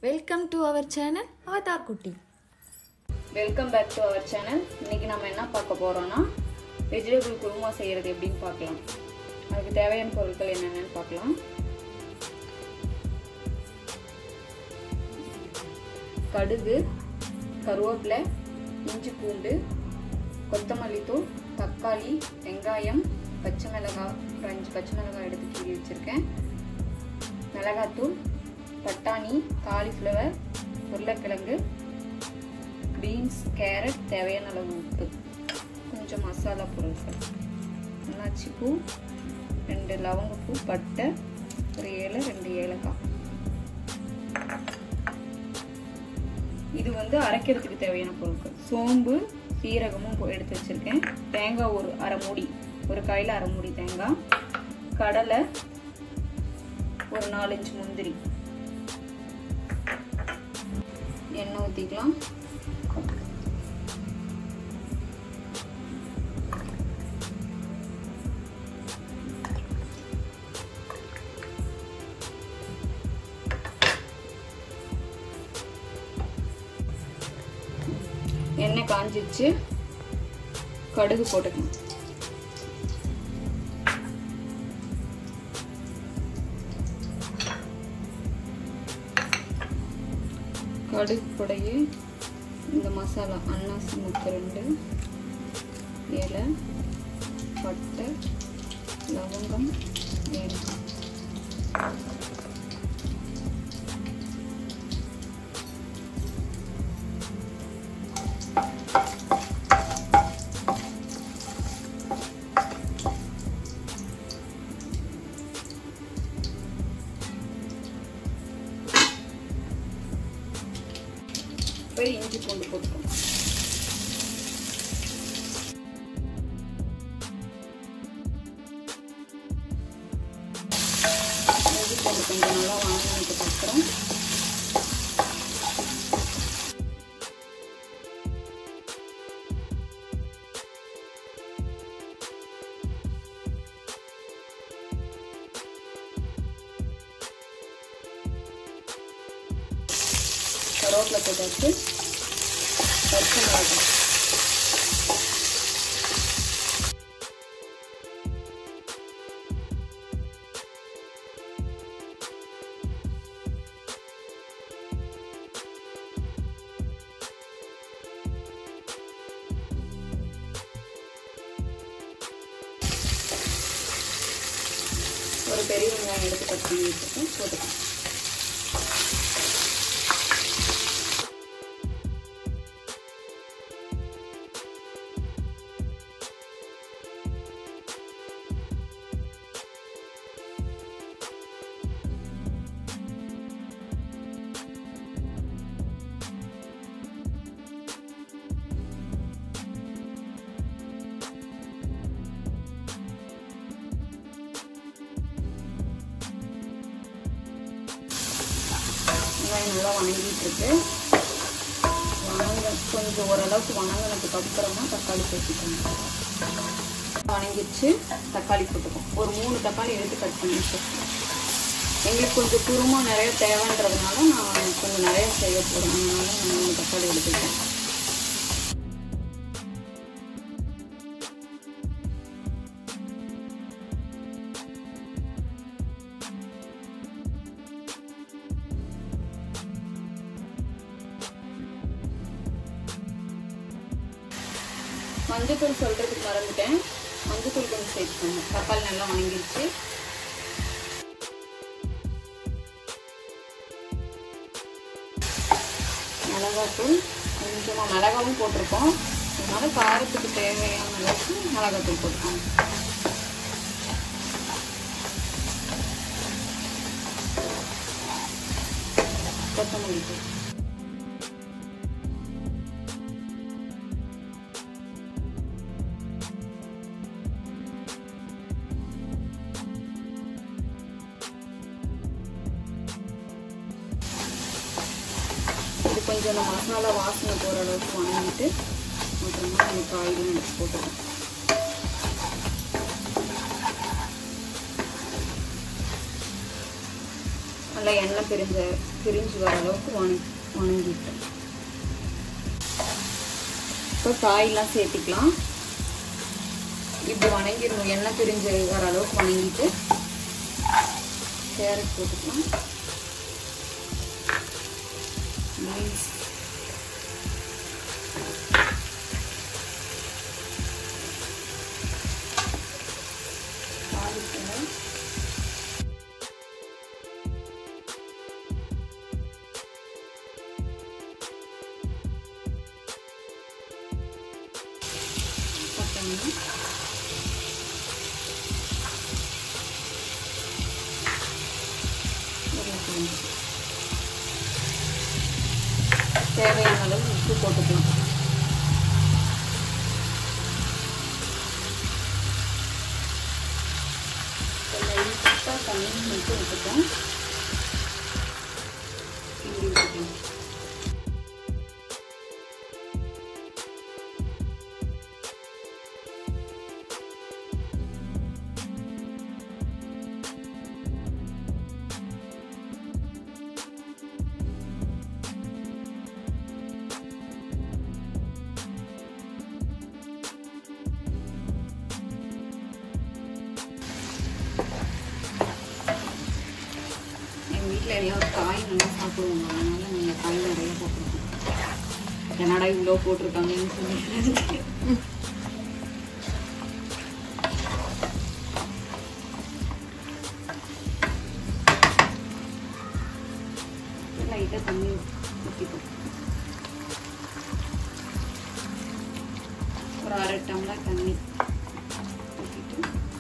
Welcome to our channel Avatar Kutty welcome back to our channel இன்னைக்கு நம்ம என்ன பார்க்க போறோம்னா வெஜிடபிள் குருமா செய்யறது எப்படின்னு பார்க்கலாம் அதுக்கு தேவையான பொருட்கள் என்னென்னு பார்க்கலாம் கடுகு கருவேப்பிலை இஞ்சி பூண்டு கொத்தமல்லி தூள் தக்காளி வெங்காயம் பச்சை மிளகாய் ஒரு அஞ்சு பச்சை மிளகாய் எடுத்து கீறி வச்சுருக்கேன் மிளகாத்தூள் பட்டாணி காலிஃப்ளவர் உருளைக்கிழங்கு பீன்ஸ் கேரட் தேவையான அளவு உப்பு கொஞ்சம் மசாலா பொருட்கள் அன்னாச்சி பூ ரெண்டு லவங்கப்பூ பட்டை ஒரு ஏழை ரெண்டு ஏலக்காய் இது வந்து அரைக்கிறதுக்கு தேவையான பொருட்கள் சோம்பு சீரகமும் போ- எடுத்து வச்சிருக்கேன் தேங்காய் ஒரு அரை மூடி ஒரு கையில் அரை மூடி தேங்காய் கடலை ஒரு நாலஞ்சு முந்திரி எண்ணெய் ஊற்றிக்கலாம் எண்ணெய் காஞ்சிச்சு கடுகு போட்டுக்கணும் கடுகு கூடயே இந்த மசாலா அன்னாசி முட்டை ரெண்டு ஏலை பட்டை லவங்கம் ஏலக்காய் போய் இஞ்சி பூண்டு போட்டுக்கணும் இஞ்சி பூண்டு கொஞ்சம் நல்லா வாங்கினதுக்கு அப்புறம் கருவேப்பிலை போட்டாச்சு பச்சை மிளகாய் ஒரு பெரிய வெங்காயம் எடுத்து கட் பண்ணி வச்சுருக்கேன் போட்டுக்கலாம் வெங்காயம் நல்லா வணங்கிட்டு இருக்கு வணங்க கொஞ்சம் ஓரளவுக்கு வணங்கினதுக்கு அப்புறமா தக்காளி சேர்த்துக்கணும் வணங்கிடுச்சு தக்காளி போட்டுக்கும் ஒரு மூணு தக்காளி எடுத்து கட் பண்ணி வச்சிருக்கேன் எங்களுக்கு கொஞ்சம் குருமா நிறைய தேவைன்றதுனால நான் கொஞ்சம் நிறைய செய்ய போகிறேன் அதனால நான் மூணு தக்காளி எடுத்துக்கிட்டேன் மஞ்சத்தூள் சொல்றதுக்கு மறந்துட்டேன் மஞ்சத்தூள் கொஞ்சம் சேர்த்துக்கோங்க தக்காளி நல்லா வணங்கிடுச்சு மிளகாத்தூள் கொஞ்சமாக மிளகாவும் போட்டிருக்கோம் அதனால காரத்துக்கு தேவையான அளவுக்கு மிளகாத்தூள் போட்டுக்கோங்க கொத்தமல்லி தூள் இது கொஞ்சம் அந்த மசாலா வாசனை போகிற அளவுக்கு வணங்கிட்டு அப்புறமா அந்த காயெல்லாம் எடுத்து போட்டுக்கலாம் நல்லா எண்ணெய் பிரிஞ்ச பிரிஞ்சு வர அளவுக்கு வணங்கி வணங்கிட்டேன் இப்போ காயெல்லாம் சேர்த்திக்கலாம் இப்படி வணங்கிடணும் எண்ணெய் பிரிஞ்சு வர அளவுக்கு வணங்கிட்டு கேரட் போட்டுக்கலாம் பீன்ஸ் காலிஃப்ளவர் பட்டாணி உருளைக்கிழங்கு. தேவையான அளவு உப்பு போட்டுக்கலாம் லைட்டாக தண்ணி மட்டும் விட்டுப்போம் இப்படி விட்டுக்கலாம் எங்கள் வீட்டில் எல்லாம் காய் நல்லா சாப்பிடுவாங்க அதனால நீங்கள் காய் நிறைய போட்டிருக்கோம் என்னடா இவ்வளோ போட்டிருக்காங்கன்னு சொல்லி லைட்டாக தண்ணி ஊற்றிப்போம் ஒரு அரை டம்ளர் தண்ணி ஊற்றிட்டு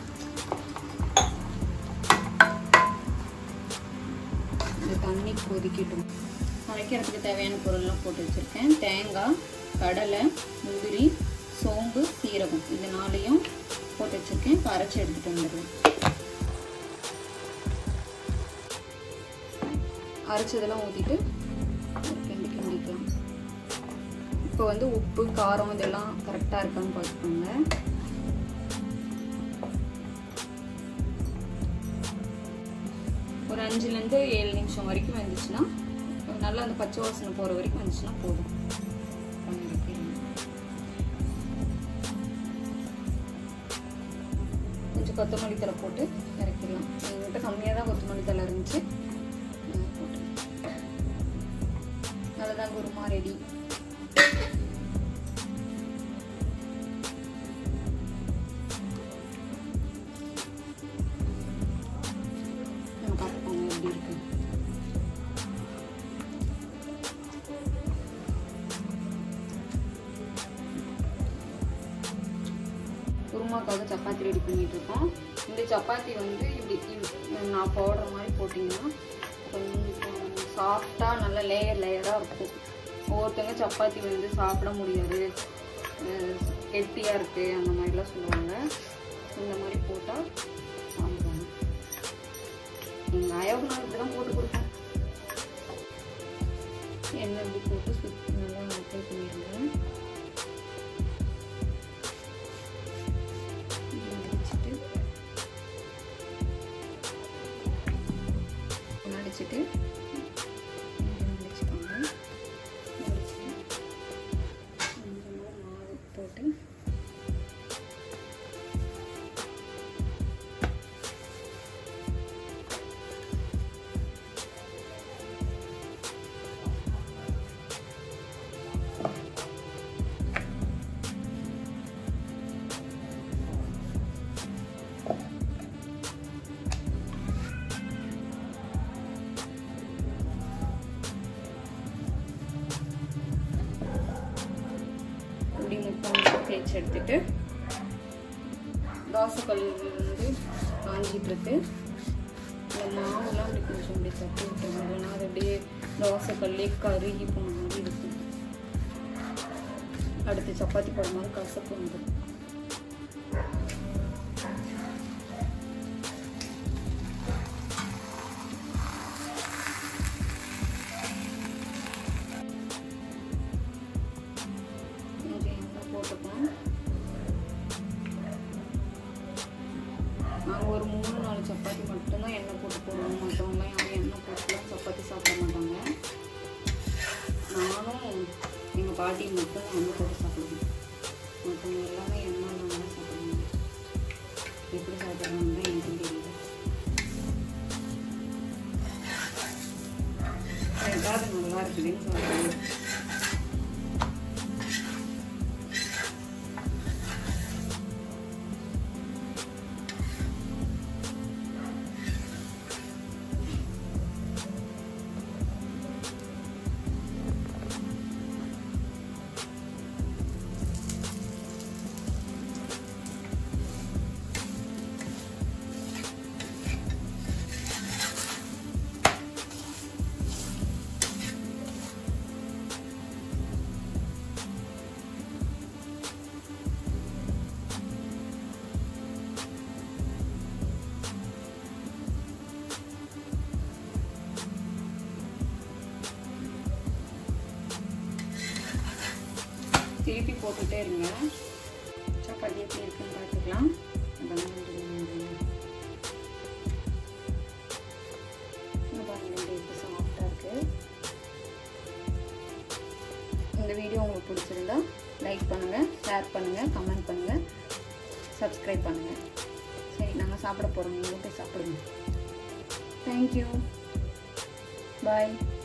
இந்த தண்ணி கொதிக்கட்டும் சமைக்கிறதுக்கு தேவையான பொருள்லாம் போட்டு வச்சுருக்கேன் தேங்காய் கடலை முந்திரி சோம்பு சீரகம் இது நாளையும் போட்டு வச்சுருக்கேன் இப்போ அரைச்சி எடுத்துகிட்டு வந்துடுவேன் அரைச்சதெல்லாம் ஊற்றிட்டு கிண்டி கிண்டிக்கலாம் இப்போ வந்து உப்பு காரம் இதெல்லாம் கரெக்டாக இருக்கான்னு பார்த்துக்கோங்க ஒரு அஞ்சுலேருந்து ஏழு நிமிஷம் வரைக்கும் வந்துச்சுன்னா நல்லா அந்த பச்சை வாசனை போகிற வரைக்கும் வந்துச்சுன்னா போதும் கொஞ்சம் கொத்தமல்லி தலை போட்டு இறக்கிடலாம் எங்கள்கிட்ட கம்மியாக தான் கொத்தமல்லி தலை இருந்துச்சு போட்டு அதுதான் குருமா ரெடி நம்ம பார்த்துக்கோங்க எப்படி இருக்கு குருமாக்காக சப்பாத்தி ரெடி பண்ணிட்டு இருக்கோம் இந்த சப்பாத்தி வந்து இப்படி இப்படி நான் போடுற மாதிரி போட்டிங்கன்னா கொஞ்சம் சாஃப்டாக நல்ல லேயர் லேயராக இருக்கும் ஒவ்வொருத்தவங்க சப்பாத்தி வந்து சாப்பிட முடியாது கெட்டியாக இருக்குது அந்த மாதிரிலாம் சொல்லுவாங்க இந்த மாதிரி போட்டால் சாப்பிடுவாங்க எங்கள் ஆயாவுக்கு நான் இப்படி தான் போட்டு கொடுப்பேன் எண்ணெய் இப்படி போட்டு சுற்றி நல்லா அப்ளை பண்ணிடுங்க அடிச்சுட்டு அடிச்சுட்டு அடிச்சுக்கோங்க அடிச்சுட்டு கொஞ்சமாக மாவு போட்டு இப்படி முட்டை முட்டை தேய்ச்சி எடுத்துட்டு தோசைக்கல் வந்து காஞ்சிட்டு இருக்கு இந்த மாவுலாம் அப்படி கொஞ்சம் அப்படி தட்டி விட்டுருங்க இல்லைன்னா அது அப்படியே தோசைக்கல்லே கருகி போன மாதிரி இருக்கும் அடுத்து சப்பாத்தி போடும்போது கசப்பு வந்துடும் கொஞ்சம் எண்ணெய் போட்டுப்போம் நாங்கள் ஒரு மூணு நாலு சப்பாத்தி மட்டும்தான் எண்ணெய் போட்டு போடுவோம் மற்றவங்களாம் யாரும் எண்ணெய் போட்டுலாம் பாட்டி மட்டும் நான் வந்து போட்டு சாப்பிடுவேன் மற்றவங்க எல்லாமே என்ன தான் சாப்பிடுவாங்க எப்படி சாப்பிட்றாங்க தான் எனக்கும் தெரியல ஏதாவது நல்லா இருக்குதுன்னு சொல்லுவாங்க திருப்பி போட்டுட்டே இருங்க சப்பாத்தி எப்படி இருக்குன்னு பார்த்துக்கலாம் அதான் இன்னும் பாருங்க இப்போ சாஃப்டாக இருக்கு இந்த வீடியோ உங்களுக்கு பிடிச்சிருந்தா லைக் பண்ணுங்கள் ஷேர் பண்ணுங்கள் கமெண்ட் பண்ணுங்கள் சப்ஸ்கிரைப் பண்ணுங்கள் சரி நாங்கள் சாப்பிட போகிறோம் நீங்களும் போய் சாப்பிடுங்க தேங்க்யூ பாய்